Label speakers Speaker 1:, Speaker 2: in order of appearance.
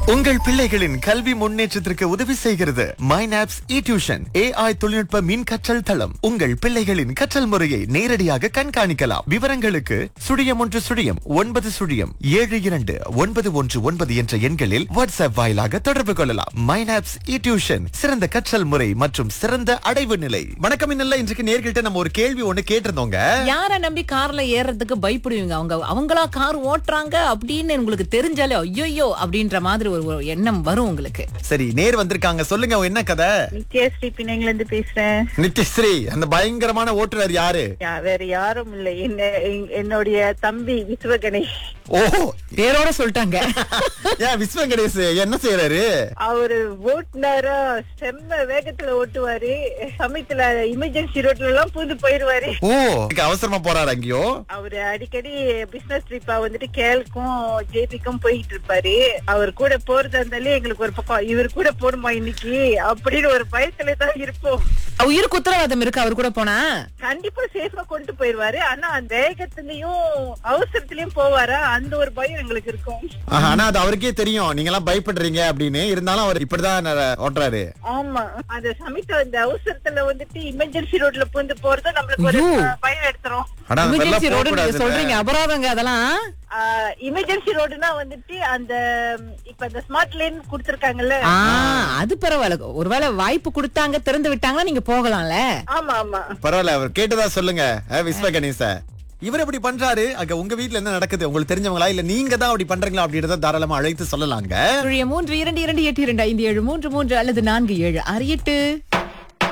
Speaker 1: உங்கள் பிள்ளைகளின் கல்வி முன்னேற்றத்திற்கு உதவி செய்கிறது மைனாப்ஸ் இ டியூஷன் ஏஐ தொழில்நுட்ப மின் கற்றல் தளம் உங்கள் பிள்ளைகளின் கற்றல் முறையை நேரடியாக கண்காணிக்கலாம் விவரங்களுக்கு சுழியம் ஒன்று சுழியம் ஒன்பது சுழியம் ஏழு இரண்டு ஒன்பது ஒன்று ஒன்பது என்ற எண்களில் வாட்ஸ்அப் வாயிலாக தொடர்பு கொள்ளலாம் மைனாப்ஸ் இ டியூஷன் சிறந்த கற்றல் முறை மற்றும் சிறந்த அடைவு நிலை வணக்கம் இன்னல்ல இன்றைக்கு நேர்கிட்ட நம்ம ஒரு கேள்வி ஒண்ணு கேட்டிருந்தோங்க
Speaker 2: யார நம்பி கார்ல ஏறதுக்கு பயப்படுவீங்க அவங்க அவங்களா கார் ஓட்டுறாங்க அப்படின்னு உங்களுக்கு தெரிஞ்சாலே ஐயோ அப்படின்ற மாதிரி ஒரு ஒரு எண்ணம் வரும் உங்களுக்கு
Speaker 1: சரி நேர் வந்திருக்காங்க சொல்லுங்க என்ன கதை
Speaker 3: நித்யஸ்ரீ பிணைங்கல இருந்து பேசுறேன்
Speaker 1: நித்யஸ்ரீ அந்த பயங்கரமான ஓட்டுநர் யாரு
Speaker 3: யா- வேற யாரும் இல்ல என்ன என்- என்னுடைய தம்பி விஸ்வ கணேஷ்
Speaker 1: ஓ
Speaker 2: பேரோட சொல்லிட்டாங்க
Speaker 1: ஏன் விஸ்வ கணேஷ் என்ன செய்யறாரு
Speaker 3: அவரு ஓட்டுனாரா செம்ம வேகத்துல ஓட்டுவாரு சமயத்துல எமர்ஜென்சி ரோட்ல எல்லாம் பூந்து போயிருவாரு
Speaker 1: ஓ இதுக்கு அவசரமா போறாரு அங்கேயோ
Speaker 3: அவரு அடிக்கடி பிசினஸ் ட்ரிப்பா வந்துட்டு கேலுக்கும் ஜேபிக்கும் போயிட்டு இருப்பாரு அவர் கூட போறதா இருந்தாலே எங்களுக்கு ஒரு பக்கம் இவர் கூட போடுமா இன்னைக்கு அப்படின்னு ஒரு பயத்துல தான் இருப்போம்
Speaker 2: உயிருக்கு உத்தரவாதம் இருக்கு அவர் கூட போனா
Speaker 3: கண்டிப்பா சேஃபா கொண்டு போயிருவாரு ஆனா அந்த வேகத்திலயும் அவசரத்திலயும் போவாரா அந்த ஒரு பயம் எங்களுக்கு இருக்கும்
Speaker 1: ஆஹா, ஆனா அது அவருக்கே தெரியும் நீங்க எல்லாம் பயப்படுறீங்க அப்படின்னு இருந்தாலும் அவர் இப்படிதான் ந- ஓட்டுறாரு
Speaker 3: ஆமா அந்த சமயத்துல அந்த அவசரத்துல வந்துட்டு எமர்ஜென்சி ரோட்ல பூந்து போறது நம்மளுக்கு ஒரு
Speaker 2: ஐயோ.
Speaker 3: அஹ், பயம் எடுத்துரும்
Speaker 1: ஆனா அந்த மாதிரிலாம்
Speaker 2: எமர்ஜென்சி ரோடு நீங்க
Speaker 1: போகக்கூடாதுல்ல.
Speaker 2: சொல்றீங்க அபராதங்க அதெல்லாம்
Speaker 3: எமர்ஜென்சி ரோடுனா வந்துட்டு அந்த ம், இப்ப அந்த ஸ்மார்ட் லேன் கொடுத்திருக்காங்கல்ல
Speaker 2: ஆ, அது பரவாயில்ல ஒருவேளை வாய்ப்பு கொடுத்தாங்க திறந்து விட்டாங்கன்னா நீங்க போகலாம்ல
Speaker 3: ஆமா ஆமா
Speaker 1: பரவாயில்ல அவர் கேட்டதா சொல்லுங்க அஹ், விஸ்வ கணேச இவர் எப்படி பண்றாரு அங்க உங்க வீட்ல என்ன நடக்குது உங்களுக்கு தெரிஞ்சவங்களா இல்ல நீங்க தான் அப்படி பண்றீங்களா அப்படின்றத தாராளமா அழைத்து சொல்லலாங்க
Speaker 2: சுழியம் மூன்று இரண்டு இரண்டு எட்டு இரண்டு ஐந்து ஏழு மூன்று மூன்று அல்லது நான்கு ஏழு ஆறு எட்டு